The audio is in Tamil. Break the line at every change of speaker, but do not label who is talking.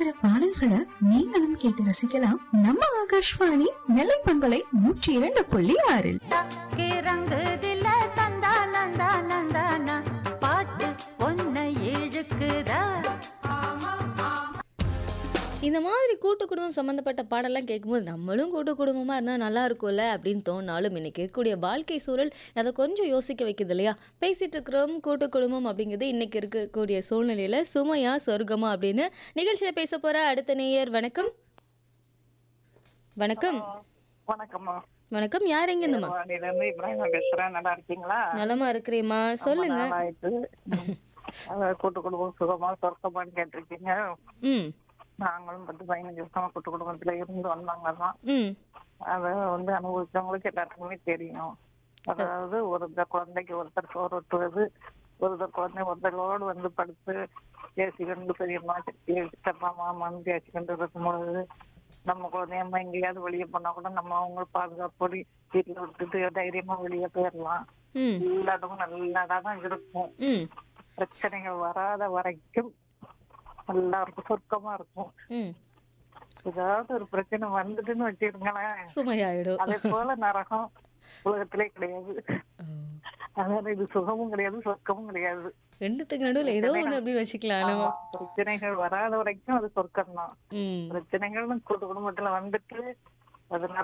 இருக்கிற பாடல்களை நீங்களும் கேட்டு ரசிக்கலாம் நம்ம ஆகாஷ்வாணி நெல்லை பண்பலை நூற்றி இரண்டு புள்ளி ஆறில்
கிறங்குதில தந்தா நந்தா நந்தானா பாட்டு பொன்னை இழுக்குதா
இந்த மாதிரி கூட்டு குடும்பம் சம்மந்தப்பட்ட பாடெல்லாம் கேட்கும்போது நம்மளும் கூட்டு குடும்பமாக இருந்தால் நல்லா இருக்கும்ல அப்படின்னு தோணாலும் இன்னைக்கு இருக்கக்கூடிய வாழ்க்கை சூழல் அதை கொஞ்சம் யோசிக்க வைக்குது இல்லையா பேசிட்டு இருக்கிறோம் கூட்டு குடும்பம் அப்படிங்கிறது இன்னைக்கு இருக்கக்கூடிய சூழ்நிலையில் சுமையா சொர்க்கமா அப்படின்னு நிகழ்ச்சியில் பேச போகிற அடுத்த நேயர் வணக்கம் வணக்கம்
வணக்கம்மா
வணக்கம் யார் எங்கேருந்துமா
வாடியில இருந்து இப்ராஹிமா பேசுறேன் நல்லா இருக்கீங்களா
நலமா இருக்கிறேம்மா சொல்லுங்க
ரொம்ப நாளாயிட்டு. அதாவது கூட்டு குடும்பம் சுகமா சொர்க்கமான்னு கேட்டிருக்கீங்க
ம்
நாங்களும் பத்து பதினஞ்சு வருஷமா கூட்டு குடும்பத்துல இருந்து வந்தாங்க தான்
ம்
அதை வந்து அனுபவிச்சவங்களுக்கு எல்லாத்துக்குமே தெரியும் அதாவது ஒருத்தர் குழந்தைக்கு ஒருத்தர் சோறு ஒட்டுவது ஒருத்தர் குழந்தை ஒருத்தரோடு வந்து படுத்து பேசிக்கொண்டு பெரியம்மா சித்தி சித்தப்பா மாமான்னு பேசிக்கொண்டு இருக்கும்பொழுது நம்ம குழந்தையம்மா எங்கேயாவது வெளியே போனா கூட நம்ம அவங்க பாதுகாப்போடு வீட்டுல விட்டுட்டு தைரியமா வெளியே போயிடலாம்
ம்
எல்லா இடமும் நல்லதா தான் இருக்கும்
ம்
பிரச்சனைகள் வராத வரைக்கும் நல்லா இருக்கும் சொர்க்கமா இருக்கும்
ம்
ஏதாவது ஒரு பிரச்சனை வந்துட்டுன்னு வச்சிருங்களேன்
சுமையாயிடும்
அதே போல நரகம் உலகத்திலே கிடையாது அதனால இது சுகமும் கிடையாது சொர்க்கமும் கிடையாது
ரெண்டுத்துக்கு நடுவில் ஏதோ ஒன்று அப்படின்னு வச்சுக்கலாம் நம்ம
ஆமா, பிரச்சனைகள் வராத வரைக்கும் அது சொர்க்கம் தான்
ம்
பிரச்சனைகள்னு கூட்டு குடும்பத்துல வந்துட்டு அது